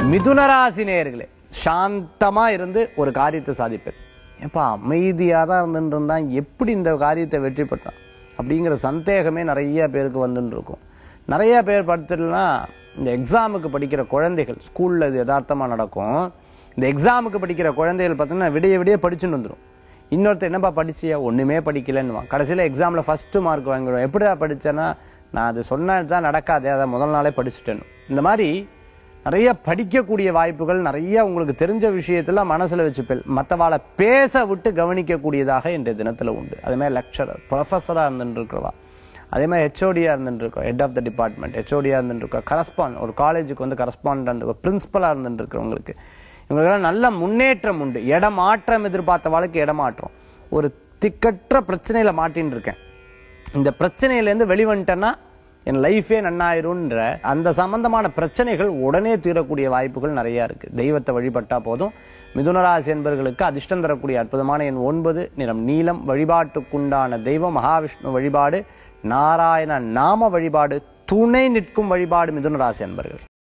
மிதுனராசி நேயர்களே சாந்தமா இருந்து ஒரு காரியத்தை சாதிப்பேன் ஏப்பா அமைதியா தான் இருந்துட்டு இருந்தா எப்படி இந்த காரியத்தை வெற்றி பெற்றான் அப்படிங்கிற சந்தேகமே நிறைய பேருக்கு வந்துட்டு இருக்கும் நிறைய பேர் படுத்துட்டுனா இந்த எக்ஸாமுக்கு படிக்கிற குழந்தைகள் ஸ்கூல்ல இது யதார்த்தமா நடக்கும் இந்த எக்ஸாமுக்கு படிக்கிற குழந்தைகள் பார்த்தீங்கன்னா விடிய விடிய படிச்சுட்டு வந்துரும் இன்னொருத்தர் என்னப்பா படிச்சியா ஒண்ணுமே படிக்கலன்னு கடைசியில எக்ஸாம்ல ஃபர்ஸ்ட் மார்க் வாங்கிடுவோம் எப்படிடா படிச்சேன்னா நான் அது சொன்னதுதான் நடக்காதே அதை முதல் நாளே படிச்சுட்டேன் இந்த மாதிரி நிறைய படிக்கக்கூடிய வாய்ப்புகள் நிறைய உங்களுக்கு தெரிஞ்ச விஷயத்துல மனசுல வச்சுப்பேன் மற்றவாளை பேச விட்டு கவனிக்கக்கூடியதாக இன்றைய தினத்துல உண்டு அதே மாதிரி லெக்சரர் ப்ரொஃபஸரா இருந்துட்டு இருக்கிறவா அதே மாதிரி ஹெச்ஓடியா இருந்துட்டு இருக்கோம் ஹெட் ஆஃப் த டிபார்ட்மெண்ட் ஹெச்ஓடியா இருந்துட்டு இருக்கோம் கரஸ்பாண்ட் ஒரு காலேஜுக்கு வந்து கரஸ்பாண்டன்ட் பிரின்சிபலா இருந்துட்டு இருக்கிறவங்களுக்கு இவங்களுக்கெல்லாம் நல்ல முன்னேற்றம் உண்டு இடமாற்றம் எதிர்பார்த்த வாழ்க்கை இடமாற்றம் ஒரு திக்கற்ற பிரச்சனையில மாட்டின்னு இருக்கேன் இந்த பிரச்சனையிலேருந்து வெளிவந்துட்டேன்னா என் லைஃபே நன்னாயிரும்ன்ற அந்த சம்பந்தமான பிரச்சனைகள் உடனே தீரக்கூடிய வாய்ப்புகள் நிறைய இருக்கு தெய்வத்தை வழிபட்டா போதும் மிதுனராசி என்பவர்களுக்கு அதிர்ஷ்டம் தரக்கூடிய அற்புதமான எண் ஒன்பது நிறம் நீலம் வழிபாட்டுக்குண்டான தெய்வம் மகாவிஷ்ணு வழிபாடு நாராயண நாம வழிபாடு துணை நிற்கும் வழிபாடு மிதுனராசி என்பர்கள்